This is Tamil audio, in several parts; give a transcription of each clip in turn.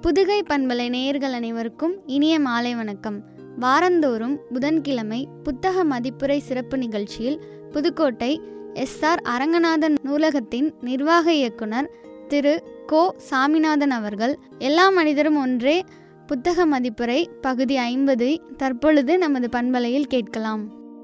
புதுகை பண்பலை நேயர்கள் அனைவருக்கும் இனிய மாலை வணக்கம் வாரந்தோறும் புதன்கிழமை புத்தக மதிப்புரை சிறப்பு நிகழ்ச்சியில் புதுக்கோட்டை எஸ்ஆர் அரங்கநாதன் நூலகத்தின் நிர்வாக இயக்குனர் திரு கோ சாமிநாதன் அவர்கள் எல்லா மனிதரும் ஒன்றே புத்தக மதிப்புரை பகுதி ஐம்பது தற்பொழுது நமது பண்பலையில் கேட்கலாம்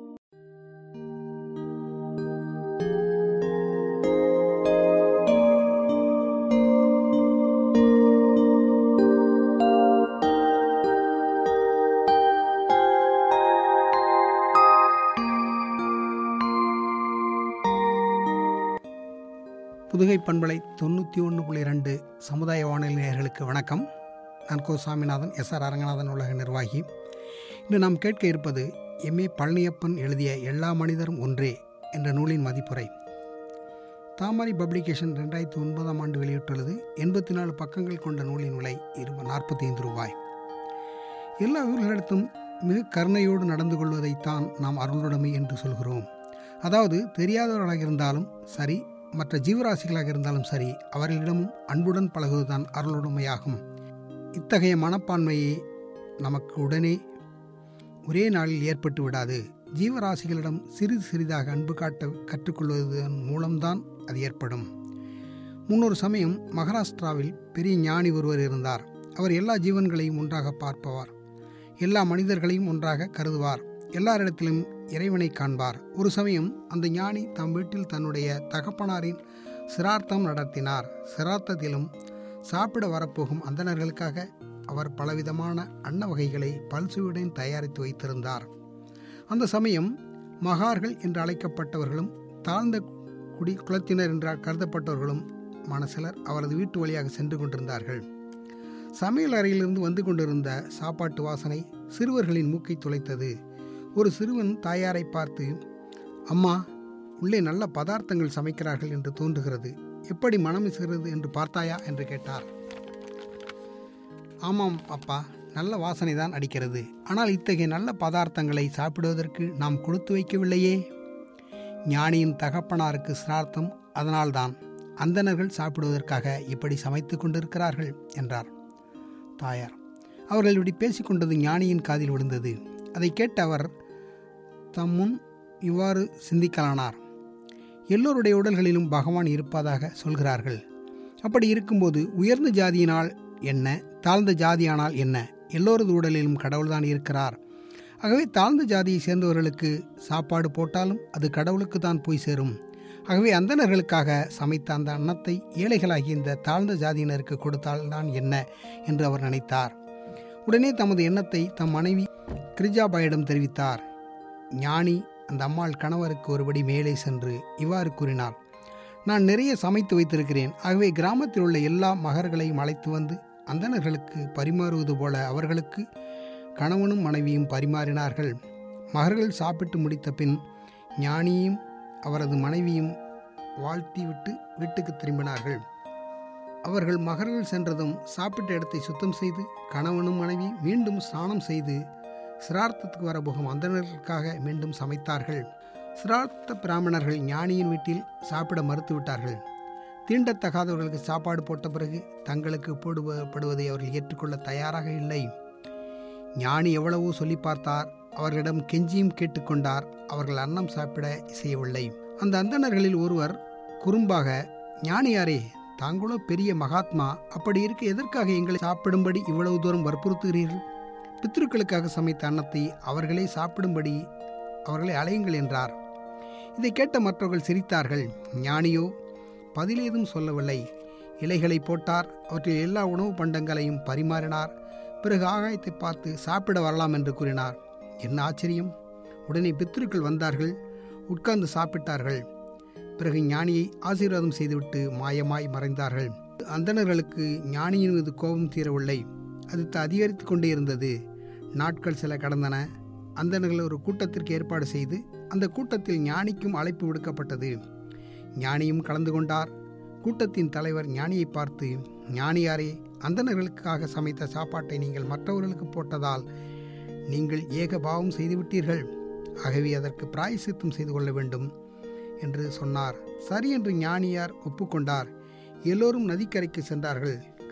புதுகை பண்பலை தொண்ணூற்றி ஒன்று புள்ளி ரெண்டு சமுதாய வானொலி நேயர்களுக்கு வணக்கம் நான் கோ சாமிநாதன் எஸ் ஆர் அரங்கநாதன் உலக நிர்வாகி இன்று நாம் கேட்க இருப்பது எம்ஏ பழனியப்பன் எழுதிய எல்லா மனிதரும் ஒன்றே என்ற நூலின் மதிப்புரை தாமரை பப்ளிகேஷன் ரெண்டாயிரத்தி ஒன்பதாம் ஆண்டு வெளியிட்டுள்ளது எண்பத்தி நாலு பக்கங்கள் கொண்ட நூலின் விலை இருப நாற்பத்தி ஐந்து ரூபாய் எல்லா உயிர்களிடத்தும் மிக கருணையோடு நடந்து கொள்வதைத்தான் நாம் அருளுடைமை என்று சொல்கிறோம் அதாவது தெரியாதவர்களாக இருந்தாலும் சரி மற்ற ஜீவராசிகளாக இருந்தாலும் சரி அவர்களிடமும் அன்புடன் பழகுவதுதான் அருளுடைமையாகும் இத்தகைய மனப்பான்மையை நமக்கு உடனே ஒரே நாளில் ஏற்பட்டு விடாது ஜீவராசிகளிடம் சிறிது சிறிதாக அன்பு காட்ட கற்றுக்கொள்வதன் மூலம்தான் அது ஏற்படும் முன்னொரு சமயம் மகாராஷ்டிராவில் பெரிய ஞானி ஒருவர் இருந்தார் அவர் எல்லா ஜீவன்களையும் ஒன்றாக பார்ப்பவர் எல்லா மனிதர்களையும் ஒன்றாக கருதுவார் எல்லாரிடத்திலும் இறைவனை காண்பார் ஒரு சமயம் அந்த ஞானி தம் வீட்டில் தன்னுடைய தகப்பனாரின் சிரார்த்தம் நடத்தினார் சிரார்த்தத்திலும் சாப்பிட வரப்போகும் அந்தணர்களுக்காக அவர் பலவிதமான அன்ன வகைகளை பல்சுவுடன் தயாரித்து வைத்திருந்தார் அந்த சமயம் மகார்கள் என்று அழைக்கப்பட்டவர்களும் தாழ்ந்த குடி குலத்தினர் என்று கருதப்பட்டவர்களும் மனசிலர் அவரது வீட்டு வழியாக சென்று கொண்டிருந்தார்கள் சமையல் அறையிலிருந்து வந்து கொண்டிருந்த சாப்பாட்டு வாசனை சிறுவர்களின் மூக்கை துளைத்தது ஒரு சிறுவன் தாயாரை பார்த்து அம்மா உள்ளே நல்ல பதார்த்தங்கள் சமைக்கிறார்கள் என்று தோன்றுகிறது எப்படி மனம் வீசுகிறது என்று பார்த்தாயா என்று கேட்டார் ஆமாம் அப்பா நல்ல வாசனை தான் அடிக்கிறது ஆனால் இத்தகைய நல்ல பதார்த்தங்களை சாப்பிடுவதற்கு நாம் கொடுத்து வைக்கவில்லையே ஞானியின் தகப்பனாருக்கு சிரார்த்தம் அதனால்தான் அந்தணர்கள் சாப்பிடுவதற்காக இப்படி சமைத்து கொண்டிருக்கிறார்கள் என்றார் தாயார் அவர்கள் இப்படி பேசிக்கொண்டது ஞானியின் காதில் விழுந்தது அதை கேட்ட அவர் தம் முன் இவ்வாறு சிந்திக்கலானார் எல்லோருடைய உடல்களிலும் பகவான் இருப்பதாக சொல்கிறார்கள் அப்படி இருக்கும்போது உயர்ந்த ஜாதியினால் என்ன தாழ்ந்த ஜாதியானால் என்ன எல்லோரது உடலிலும் கடவுள்தான் இருக்கிறார் ஆகவே தாழ்ந்த ஜாதியை சேர்ந்தவர்களுக்கு சாப்பாடு போட்டாலும் அது கடவுளுக்கு தான் போய் சேரும் ஆகவே அந்தணர்களுக்காக சமைத்த அந்த அன்னத்தை ஏழைகளாகிய இந்த தாழ்ந்த ஜாதியினருக்கு கொடுத்தால்தான் என்ன என்று அவர் நினைத்தார் உடனே தமது எண்ணத்தை தம் மனைவி கிரிஜாபாயிடம் தெரிவித்தார் ஞானி அந்த அம்மாள் கணவருக்கு ஒருபடி மேலே சென்று இவ்வாறு கூறினார் நான் நிறைய சமைத்து வைத்திருக்கிறேன் ஆகவே கிராமத்தில் உள்ள எல்லா மகர்களையும் அழைத்து வந்து அந்தணர்களுக்கு பரிமாறுவது போல அவர்களுக்கு கணவனும் மனைவியும் பரிமாறினார்கள் மகர்கள் சாப்பிட்டு முடித்த பின் ஞானியும் அவரது மனைவியும் வாழ்த்திவிட்டு வீட்டுக்கு திரும்பினார்கள் அவர்கள் மகர்கள் சென்றதும் சாப்பிட்ட இடத்தை சுத்தம் செய்து கணவனும் மனைவி மீண்டும் ஸ்நானம் செய்து சிரார்த்தத்துக்கு வரப்போகும் அந்தணர்களுக்காக மீண்டும் சமைத்தார்கள் சிரார்த்த பிராமணர்கள் ஞானியின் வீட்டில் சாப்பிட மறுத்துவிட்டார்கள் தீண்டத்தகாதவர்களுக்கு சாப்பாடு போட்ட பிறகு தங்களுக்கு போடுபடுவதை அவர்கள் ஏற்றுக்கொள்ள தயாராக இல்லை ஞானி எவ்வளவோ சொல்லி பார்த்தார் அவர்களிடம் கெஞ்சியும் கேட்டுக்கொண்டார் அவர்கள் அன்னம் சாப்பிட செய்யவில்லை அந்த அந்தணர்களில் ஒருவர் குறும்பாக ஞானியாரே தாங்களோ பெரிய மகாத்மா அப்படி இருக்க எதற்காக எங்களை சாப்பிடும்படி இவ்வளவு தூரம் வற்புறுத்துகிறீர்கள் பித்ருக்களுக்காக சமைத்த அன்னத்தை அவர்களே சாப்பிடும்படி அவர்களை அலையுங்கள் என்றார் இதை கேட்ட மற்றவர்கள் சிரித்தார்கள் ஞானியோ பதிலேதும் சொல்லவில்லை இலைகளை போட்டார் அவற்றில் எல்லா உணவு பண்டங்களையும் பரிமாறினார் பிறகு ஆகாயத்தை பார்த்து சாப்பிட வரலாம் என்று கூறினார் என்ன ஆச்சரியம் உடனே பித்ருக்கள் வந்தார்கள் உட்கார்ந்து சாப்பிட்டார்கள் பிறகு ஞானியை ஆசீர்வாதம் செய்துவிட்டு மாயமாய் மறைந்தார்கள் அந்தணர்களுக்கு ஞானியின் மீது கோபம் தீரவில்லை அது அதிகரித்து கொண்டே இருந்தது நாட்கள் சில கடந்தன அந்தணர்கள் ஒரு கூட்டத்திற்கு ஏற்பாடு செய்து அந்த கூட்டத்தில் ஞானிக்கும் அழைப்பு விடுக்கப்பட்டது ஞானியும் கலந்து கொண்டார் கூட்டத்தின் தலைவர் ஞானியை பார்த்து ஞானியாரே அந்தணர்களுக்காக சமைத்த சாப்பாட்டை நீங்கள் மற்றவர்களுக்கு போட்டதால் நீங்கள் ஏக பாவம் செய்துவிட்டீர்கள் ஆகவே அதற்கு பிராயசித்தம் செய்து கொள்ள வேண்டும் என்று சொன்னார் சரி என்று ஞானியார் ஒப்புக்கொண்டார் எல்லோரும் நதிக்கரைக்கு சென்றார்கள்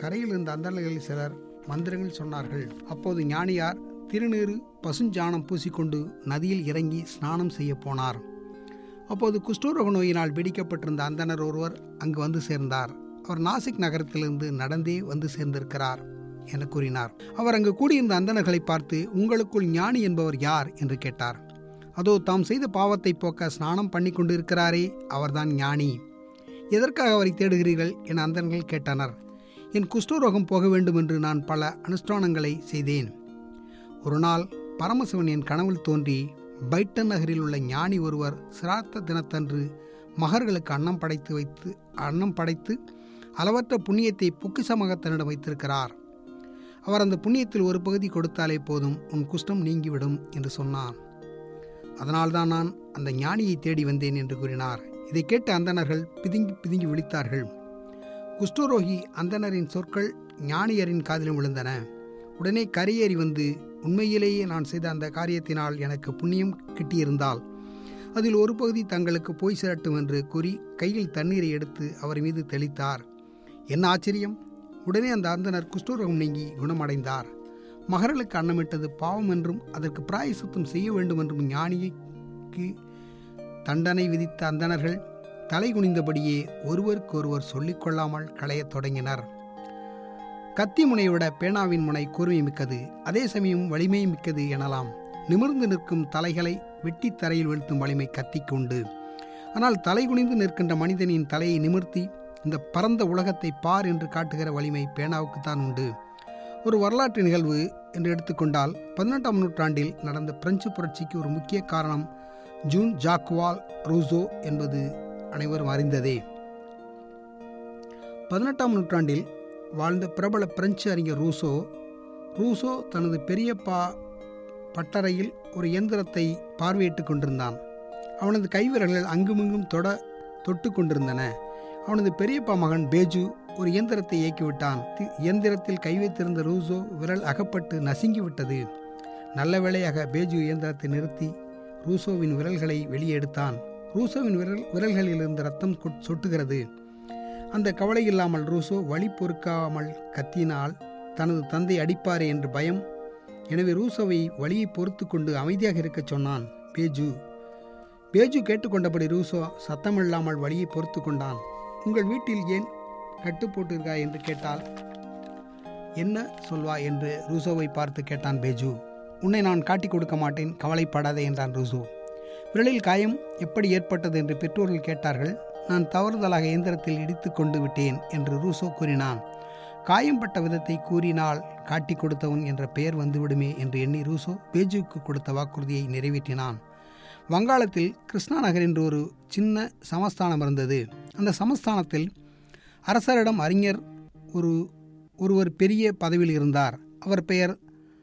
கரையில் இருந்த அந்தணர்களில் சிலர் மந்திரங்கள் சொன்னார்கள் அப்போது ஞானியார் திருநீறு பசுஞ்சாணம் பூசிக்கொண்டு நதியில் இறங்கி ஸ்நானம் செய்ய போனார் அப்போது குஷ்டரோக நோயினால் பிடிக்கப்பட்டிருந்த அந்தனர் ஒருவர் அங்கு வந்து சேர்ந்தார் அவர் நாசிக் நகரத்திலிருந்து நடந்தே வந்து சேர்ந்திருக்கிறார் என கூறினார் அவர் அங்கு கூடியிருந்த அந்தணர்களை பார்த்து உங்களுக்குள் ஞானி என்பவர் யார் என்று கேட்டார் அதோ தாம் செய்த பாவத்தை போக்க ஸ்நானம் பண்ணி கொண்டிருக்கிறாரே அவர்தான் ஞானி எதற்காக அவரை தேடுகிறீர்கள் என அந்தணர்கள் கேட்டனர் என் குஷ்டரோகம் போக வேண்டும் என்று நான் பல அனுஷ்டானங்களை செய்தேன் ஒரு நாள் பரமசிவன் என் கனவில் தோன்றி பைட்டன் நகரில் உள்ள ஞானி ஒருவர் சிரார்த்த தினத்தன்று மகர்களுக்கு அன்னம் படைத்து வைத்து அன்னம் படைத்து அளவற்ற புண்ணியத்தை பொக்கிசமாக தன்னிடம் வைத்திருக்கிறார் அவர் அந்த புண்ணியத்தில் ஒரு பகுதி கொடுத்தாலே போதும் உன் குஷ்டம் நீங்கிவிடும் என்று சொன்னார் அதனால்தான் நான் அந்த ஞானியை தேடி வந்தேன் என்று கூறினார் இதை கேட்ட அந்தணர்கள் பிதுங்கி பிதுங்கி விழித்தார்கள் குஷ்டரோகி அந்தணரின் சொற்கள் ஞானியரின் காதிலும் விழுந்தன உடனே கரையேறி வந்து உண்மையிலேயே நான் செய்த அந்த காரியத்தினால் எனக்கு புண்ணியம் கிட்டியிருந்தால் அதில் ஒரு பகுதி தங்களுக்கு போய் சேரட்டும் என்று கூறி கையில் தண்ணீரை எடுத்து அவர் மீது தெளித்தார் என்ன ஆச்சரியம் உடனே அந்த அந்தனர் குஷ்டரோகம் நீங்கி குணமடைந்தார் மகர்களுக்கு அன்னமிட்டது பாவம் என்றும் அதற்கு பிராயசித்தம் செய்ய வேண்டும் என்றும் ஞானிக்கு தண்டனை விதித்த அந்தணர்கள் தலை குனிந்தபடியே ஒருவருக்கொருவர் சொல்லிக்கொள்ளாமல் களையத் தொடங்கினர் கத்தி முனையை விட பேனாவின் முனை கூர்மை மிக்கது அதே சமயம் வலிமை மிக்கது எனலாம் நிமிர்ந்து நிற்கும் தலைகளை வெட்டி தரையில் வீழ்த்தும் வலிமை கத்திக்கு உண்டு ஆனால் தலை குனிந்து நிற்கின்ற மனிதனின் தலையை நிமிர்த்தி இந்த பரந்த உலகத்தை பார் என்று காட்டுகிற வலிமை பேனாவுக்குத்தான் உண்டு ஒரு வரலாற்று நிகழ்வு என்று எடுத்துக்கொண்டால் பதினெட்டாம் நூற்றாண்டில் நடந்த பிரெஞ்சு புரட்சிக்கு ஒரு முக்கிய காரணம் ஜூன் ஜாக்வால் ரூசோ என்பது அனைவரும் அறிந்ததே பதினெட்டாம் நூற்றாண்டில் வாழ்ந்த பிரபல பிரெஞ்சு அறிஞர் ரூசோ ரூசோ தனது பெரியப்பா பட்டறையில் ஒரு இயந்திரத்தை பார்வையிட்டுக் கொண்டிருந்தான் அவனது கைவிரல்கள் அங்குமிங்கும் தொட தொட்டு கொண்டிருந்தன அவனது பெரியப்பா மகன் பேஜு ஒரு இயந்திரத்தை இயக்கிவிட்டான் தி- இயந்திரத்தில் கை வைத்திருந்த ரூசோ விரல் அகப்பட்டு நசுங்கி விட்டது நல்ல வேளையாக பேஜு இயந்திரத்தை நிறுத்தி ரூசோவின் விரல்களை வெளியே எடுத்தான் ரூசோவின் விரல் விரல்களில் இருந்து ரத்தம் கொட்- சொட்டுகிறது அந்த கவலை இல்லாமல் ரூசோ வழி பொறுக்காமல் கத்தினால் தனது தந்தை அடிப்பாரே என்று பயம் எனவே ரூசோவை வழியை பொறுத்து கொண்டு அமைதியாக இருக்கச் சொன்னான் பேஜு பேஜு கேட்டுக்கொண்டபடி ரூசோ சத்தமில்லாமல் வழியை பொறுத்து கொண்டான் உங்கள் வீட்டில் ஏன் கட்டு போட்டிருக்காய் என்று கேட்டால் என்ன சொல்வாய் என்று ரூசோவை பார்த்து கேட்டான் பேஜு உன்னை நான் காட்டிக் கொடுக்க மாட்டேன் கவலைப்படாதே என்றான் ரூசோ விரலில் காயம் எப்படி ஏற்பட்டது என்று பெற்றோர்கள் கேட்டார்கள் நான் தவறுதலாக இயந்திரத்தில் இடித்து கொண்டு விட்டேன் என்று ரூசோ கூறினான் காயம்பட்ட விதத்தை கூறினால் காட்டிக் கொடுத்தவன் என்ற பெயர் வந்துவிடுமே என்று எண்ணி ரூசோ பேஜுவுக்கு கொடுத்த வாக்குறுதியை நிறைவேற்றினான் வங்காளத்தில் கிருஷ்ணா நகர் என்று ஒரு சின்ன சமஸ்தானம் இருந்தது அந்த சமஸ்தானத்தில் அரசரிடம் அறிஞர் ஒரு ஒருவர் பெரிய பதவியில் இருந்தார் அவர் பெயர்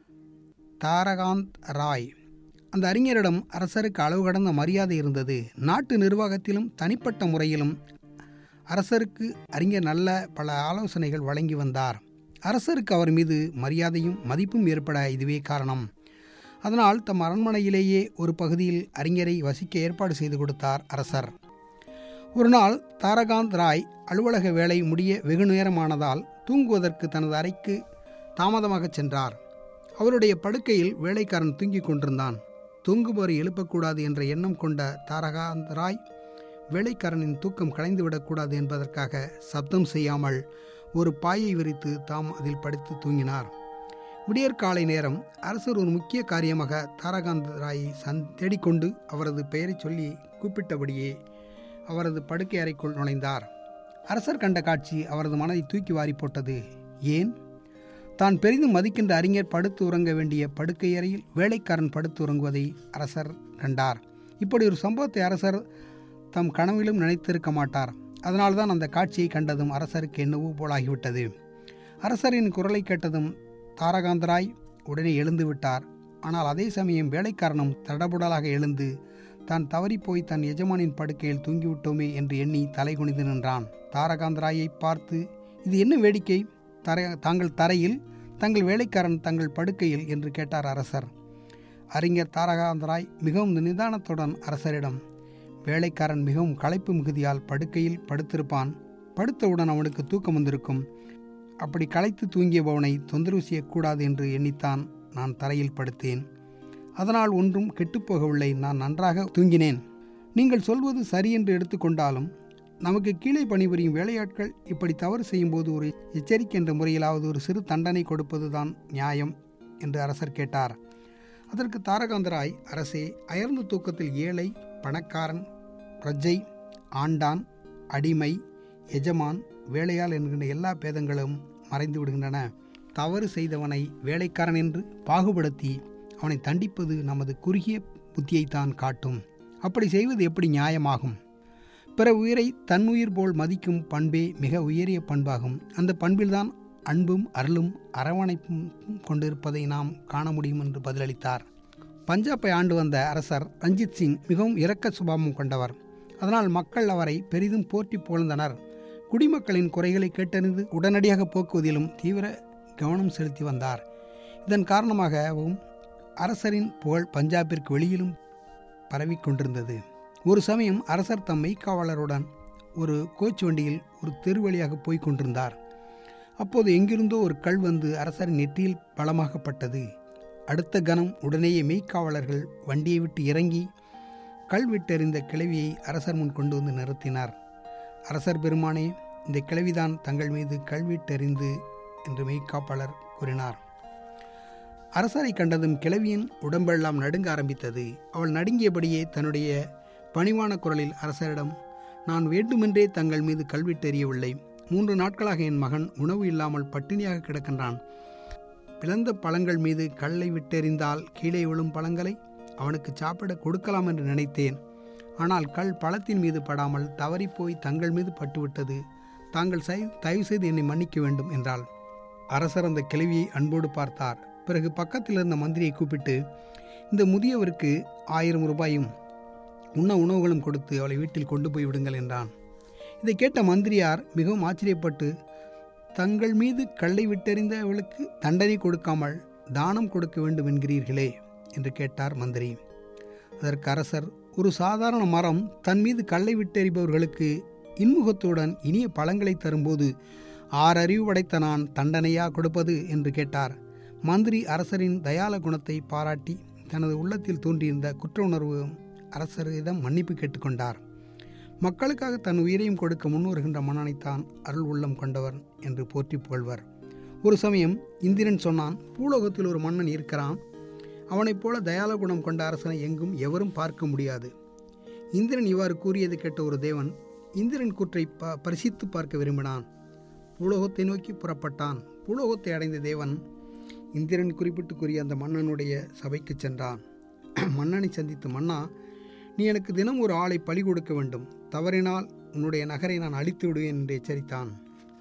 தாரகாந்த் ராய் அந்த அறிஞரிடம் அரசருக்கு அளவு கடந்த மரியாதை இருந்தது நாட்டு நிர்வாகத்திலும் தனிப்பட்ட முறையிலும் அரசருக்கு அறிஞர் நல்ல பல ஆலோசனைகள் வழங்கி வந்தார் அரசருக்கு அவர் மீது மரியாதையும் மதிப்பும் ஏற்பட இதுவே காரணம் அதனால் தம் அரண்மனையிலேயே ஒரு பகுதியில் அறிஞரை வசிக்க ஏற்பாடு செய்து கொடுத்தார் அரசர் ஒரு நாள் தாரகாந்த் ராய் அலுவலக வேலை முடிய வெகு நேரமானதால் தூங்குவதற்கு தனது அறைக்கு தாமதமாக சென்றார் அவருடைய படுக்கையில் வேலைக்காரன் தூங்கிக் கொண்டிருந்தான் தூங்குபவரை எழுப்பக்கூடாது என்ற எண்ணம் கொண்ட தாரகாந்த் ராய் வேலைக்காரனின் தூக்கம் கலைந்துவிடக்கூடாது என்பதற்காக சப்தம் செய்யாமல் ஒரு பாயை விரித்து தாம் அதில் படுத்து தூங்கினார் விடியற்காலை நேரம் அரசர் ஒரு முக்கிய காரியமாக தாரகாந்த் ராயை சந் தேடிக்கொண்டு அவரது பெயரைச் சொல்லி கூப்பிட்டபடியே அவரது படுக்கை அறைக்குள் நுழைந்தார் அரசர் கண்ட காட்சி அவரது மனதை தூக்கி வாரி போட்டது ஏன் தான் பெரிதும் மதிக்கின்ற அறிஞர் படுத்து உறங்க வேண்டிய படுக்கை அறையில் வேலைக்காரன் படுத்து உறங்குவதை அரசர் கண்டார் இப்படி ஒரு சம்பவத்தை அரசர் தம் கனவிலும் நினைத்திருக்க மாட்டார் அதனால்தான் அந்த காட்சியை கண்டதும் அரசருக்கு என்னவோ போலாகிவிட்டது அரசரின் குரலை கேட்டதும் தாரகாந்தராய் உடனே எழுந்து விட்டார் ஆனால் அதே சமயம் வேலைக்காரனும் தடபுடலாக எழுந்து தான் தவறிப்போய் தன் எஜமானின் படுக்கையில் தூங்கிவிட்டோமே என்று எண்ணி தலை குனிந்து நின்றான் தாரகாந்தராயை பார்த்து இது என்ன வேடிக்கை தர தாங்கள் தரையில் தங்கள் வேலைக்காரன் தங்கள் படுக்கையில் என்று கேட்டார் அரசர் அறிஞர் தாரகாந்தராய் மிகவும் நிதானத்துடன் அரசரிடம் வேலைக்காரன் மிகவும் களைப்பு மிகுதியால் படுக்கையில் படுத்திருப்பான் படுத்தவுடன் அவனுக்கு தூக்கம் வந்திருக்கும் அப்படி களைத்து தூங்கியபவனை தொந்தரவு செய்யக்கூடாது என்று எண்ணித்தான் நான் தரையில் படுத்தேன் அதனால் ஒன்றும் கெட்டுப்போகவில்லை நான் நன்றாக தூங்கினேன் நீங்கள் சொல்வது சரி என்று எடுத்துக்கொண்டாலும் நமக்கு கீழே பணிபுரியும் வேலையாட்கள் இப்படி தவறு செய்யும்போது ஒரு எச்சரிக்கை என்ற முறையிலாவது ஒரு சிறு தண்டனை கொடுப்பதுதான் நியாயம் என்று அரசர் கேட்டார் அதற்கு தாரகாந்தராய் அரசே அயர்ந்த தூக்கத்தில் ஏழை பணக்காரன் பிரஜை ஆண்டான் அடிமை எஜமான் வேலையாள் என்கின்ற எல்லா பேதங்களும் மறைந்து விடுகின்றன தவறு செய்தவனை வேலைக்காரன் என்று பாகுபடுத்தி அவனை தண்டிப்பது நமது குறுகிய புத்தியைத்தான் காட்டும் அப்படி செய்வது எப்படி நியாயமாகும் பிற உயிரை தன்னுயிர் போல் மதிக்கும் பண்பே மிக உயரிய பண்பாகும் அந்த பண்பில்தான் அன்பும் அருளும் அரவணைப்பும் கொண்டிருப்பதை நாம் காண முடியும் என்று பதிலளித்தார் பஞ்சாபை ஆண்டு வந்த அரசர் ரஞ்சித் சிங் மிகவும் இரக்க சுபாவம் கொண்டவர் அதனால் மக்கள் அவரை பெரிதும் போற்றி புகழ்ந்தனர் குடிமக்களின் குறைகளை கேட்டறிந்து உடனடியாக போக்குவதிலும் தீவிர கவனம் செலுத்தி வந்தார் இதன் காரணமாகவும் அரசரின் புகழ் பஞ்சாபிற்கு வெளியிலும் பரவிக் கொண்டிருந்தது ஒரு சமயம் அரசர் தம் மெய்க்காவலருடன் ஒரு கோச் வண்டியில் ஒரு தெரு வழியாக போய்க் கொண்டிருந்தார் அப்போது எங்கிருந்தோ ஒரு கல் வந்து அரசரின் நெற்றியில் பலமாகப்பட்டது அடுத்த கணம் உடனேயே மெய்க்காவலர்கள் வண்டியை விட்டு இறங்கி கல் விட்டெறிந்த கிழவியை அரசர் முன் கொண்டு வந்து நிறுத்தினார் அரசர் பெருமானே இந்த கிழவிதான் தங்கள் மீது கல்விட்டெறிந்து என்று மெய்க்காப்பாளர் கூறினார் அரசரை கண்டதும் கிழவியின் உடம்பெல்லாம் நடுங்க ஆரம்பித்தது அவள் நடுங்கியபடியே தன்னுடைய பணிவான குரலில் அரசரிடம் நான் வேண்டுமென்றே தங்கள் மீது கல்விட்டெறியவில்லை மூன்று நாட்களாக என் மகன் உணவு இல்லாமல் பட்டினியாக கிடக்கின்றான் பிளந்த பழங்கள் மீது கல்லை விட்டெறிந்தால் கீழே விழும் பழங்களை அவனுக்கு சாப்பிட கொடுக்கலாம் என்று நினைத்தேன் ஆனால் கல் பழத்தின் மீது படாமல் தவறிப்போய் தங்கள் மீது பட்டுவிட்டது தாங்கள் சை தயவு செய்து என்னை மன்னிக்க வேண்டும் என்றாள் அரசர் அந்த கிழவியை அன்போடு பார்த்தார் பிறகு பக்கத்தில் இருந்த மந்திரியை கூப்பிட்டு இந்த முதியவருக்கு ஆயிரம் ரூபாயும் உண்ண உணவுகளும் கொடுத்து அவளை வீட்டில் கொண்டு போய் விடுங்கள் என்றான் இதை கேட்ட மந்திரியார் மிகவும் ஆச்சரியப்பட்டு தங்கள் மீது கல்லை விட்டெறிந்த அவளுக்கு தண்டனை கொடுக்காமல் தானம் கொடுக்க வேண்டும் என்கிறீர்களே என்று கேட்டார் மந்திரி அதற்கு அரசர் ஒரு சாதாரண மரம் தன் மீது கல்லை விட்டெறிபவர்களுக்கு இன்முகத்துடன் இனிய பழங்களை தரும்போது ஆறறிவு படைத்த நான் தண்டனையா கொடுப்பது என்று கேட்டார் மந்திரி அரசரின் தயால குணத்தை பாராட்டி தனது உள்ளத்தில் தோன்றியிருந்த குற்ற உணர்வு அரசரிடம் மன்னிப்பு கேட்டுக்கொண்டார் மக்களுக்காக தன் உயிரையும் கொடுக்க முன்வருகின்ற மன்னனைத்தான் அருள் உள்ளம் கொண்டவர் என்று போற்றி புகழ்வர் ஒரு சமயம் இந்திரன் சொன்னான் பூலோகத்தில் ஒரு மன்னன் இருக்கிறான் அவனைப் போல தயால குணம் கொண்ட அரசனை எங்கும் எவரும் பார்க்க முடியாது இந்திரன் இவ்வாறு கூறியது கேட்ட ஒரு தேவன் இந்திரன் கூற்றை ப பரிசித்து பார்க்க விரும்பினான் பூலோகத்தை நோக்கி புறப்பட்டான் பூலோகத்தை அடைந்த தேவன் இந்திரன் குறிப்பிட்டு கூறிய அந்த மன்னனுடைய சபைக்கு சென்றான் மன்னனை சந்தித்து மன்னா நீ எனக்கு தினம் ஒரு ஆளை பலி கொடுக்க வேண்டும் தவறினால் உன்னுடைய நகரை நான் அழித்து விடுவேன் என்று எச்சரித்தான்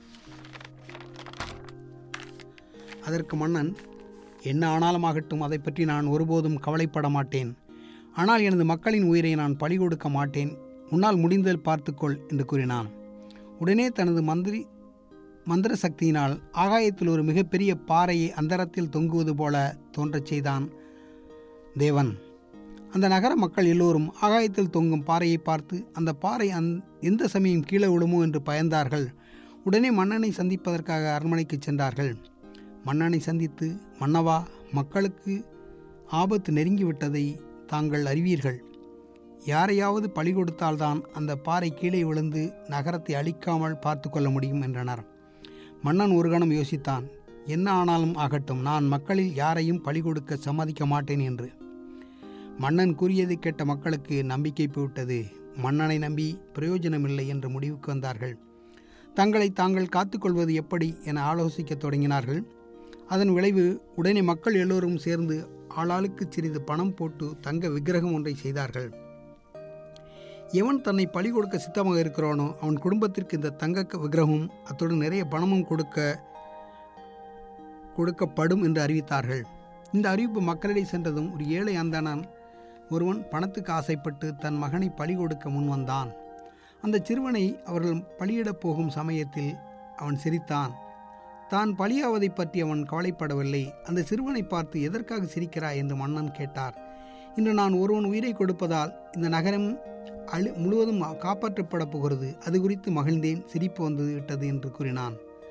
அதற்கு மன்னன் என்ன ஆனாலும் ஆகட்டும் அதை பற்றி நான் ஒருபோதும் கவலைப்பட மாட்டேன் ஆனால் எனது மக்களின் உயிரை நான் பலி கொடுக்க மாட்டேன் உன்னால் முடிந்தல் பார்த்துக்கொள் என்று கூறினான் உடனே தனது மந்திரி மந்திர சக்தியினால் ஆகாயத்தில் ஒரு மிகப்பெரிய பாறையை அந்தரத்தில் தொங்குவது போல தோன்றச் செய்தான் தேவன் அந்த நகர மக்கள் எல்லோரும் ஆகாயத்தில் தொங்கும் பாறையை பார்த்து அந்த பாறை அந் எந்த சமயம் கீழே விழுமோ என்று பயந்தார்கள் உடனே மன்னனை சந்திப்பதற்காக அரண்மனைக்கு சென்றார்கள் மன்னனை சந்தித்து மன்னவா மக்களுக்கு ஆபத்து நெருங்கிவிட்டதை தாங்கள் அறிவீர்கள் யாரையாவது பழி கொடுத்தால்தான் அந்த பாறை கீழே விழுந்து நகரத்தை அழிக்காமல் பார்த்து கொள்ள முடியும் என்றனர் மன்னன் ஒரு கணம் யோசித்தான் என்ன ஆனாலும் ஆகட்டும் நான் மக்களில் யாரையும் பழி கொடுக்க சம்மதிக்க மாட்டேன் என்று மன்னன் கூறியதை கேட்ட மக்களுக்கு நம்பிக்கை போய்விட்டது மன்னனை நம்பி பிரயோஜனமில்லை என்று முடிவுக்கு வந்தார்கள் தங்களை தாங்கள் காத்துக்கொள்வது எப்படி என ஆலோசிக்கத் தொடங்கினார்கள் அதன் விளைவு உடனே மக்கள் எல்லோரும் சேர்ந்து ஆளாளுக்கு சிறிது பணம் போட்டு தங்க விக்கிரகம் ஒன்றை செய்தார்கள் எவன் தன்னை பழி கொடுக்க சித்தமாக இருக்கிறானோ அவன் குடும்பத்திற்கு இந்த தங்க விக்கிரகமும் அத்துடன் நிறைய பணமும் கொடுக்க கொடுக்கப்படும் என்று அறிவித்தார்கள் இந்த அறிவிப்பு மக்களிடையே சென்றதும் ஒரு ஏழை அந்தணன் ஒருவன் பணத்துக்கு ஆசைப்பட்டு தன் மகனை பழி கொடுக்க முன்வந்தான் அந்த சிறுவனை அவர்கள் பலியிடப் போகும் சமயத்தில் அவன் சிரித்தான் தான் பலியாவதை பற்றி அவன் கவலைப்படவில்லை அந்த சிறுவனை பார்த்து எதற்காக சிரிக்கிறாய் என்று மன்னன் கேட்டார் இன்று நான் ஒருவன் உயிரை கொடுப்பதால் இந்த நகரம் அழு முழுவதும் காப்பாற்றப்பட போகிறது அது குறித்து மகிழ்ந்தேன் சிரிப்பு வந்து விட்டது என்று கூறினான்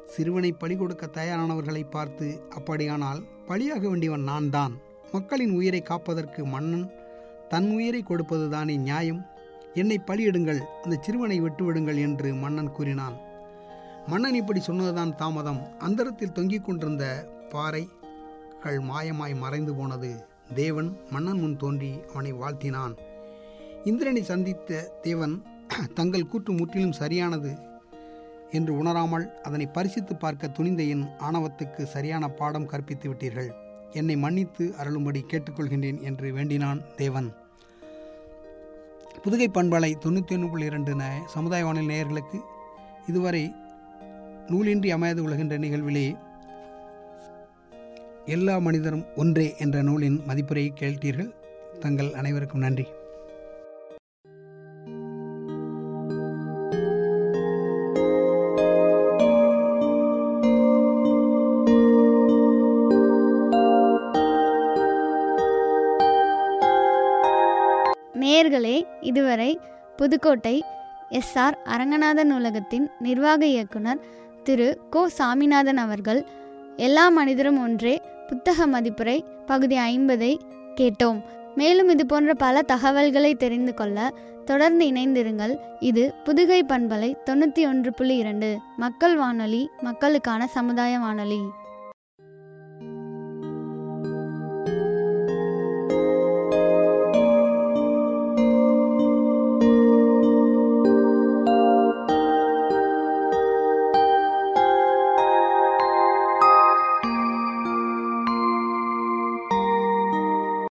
சிறுவனை பலி கொடுக்க தயாரானவர்களை பார்த்து அப்படியானால் பலியாக வேண்டியவன் நான் தான் மக்களின் உயிரை காப்பதற்கு மன்னன் தன் உயிரை கொடுப்பதுதானே நியாயம் என்னை பலியிடுங்கள் அந்த சிறுவனை விட்டுவிடுங்கள் என்று மன்னன் கூறினான் மன்னன் இப்படி சொன்னதுதான் தாமதம் அந்தரத்தில் தொங்கிக் கொண்டிருந்த பாறைகள் மாயமாய் மறைந்து போனது தேவன் மன்னன் முன் தோன்றி அவனை வாழ்த்தினான் இந்திரனை சந்தித்த தேவன் தங்கள் கூற்று முற்றிலும் சரியானது என்று உணராமல் அதனை பரிசித்து பார்க்க துணிந்த என் ஆணவத்துக்கு சரியான பாடம் கற்பித்து விட்டீர்கள் என்னை மன்னித்து அருளும்படி கேட்டுக்கொள்கின்றேன் என்று வேண்டினான் தேவன் புதுகை பண்பலை தொண்ணூற்றி ஒன்று புள்ளி இரண்டு ந சமுதாய வானிலை நேயர்களுக்கு இதுவரை நூலின்றி அமையாது உலகின்ற நிகழ்விலே எல்லா மனிதரும் ஒன்றே என்ற நூலின் மதிப்புரையை கேட்டீர்கள் தங்கள் அனைவருக்கும் நன்றி நேயர்களே இதுவரை புதுக்கோட்டை எஸ்ஆர் அரங்கநாதன் நூலகத்தின் நிர்வாக இயக்குனர் திரு கோ சாமிநாதன் அவர்கள் எல்லா மனிதரும் ஒன்றே புத்தக மதிப்புரை பகுதி ஐம்பதை கேட்டோம் மேலும் இது போன்ற பல தகவல்களை தெரிந்து கொள்ள தொடர்ந்து இணைந்திருங்கள் இது புதுகை பண்பலை தொண்ணூற்றி ஒன்று புள்ளி இரண்டு மக்கள் வானொலி மக்களுக்கான சமுதாய வானொலி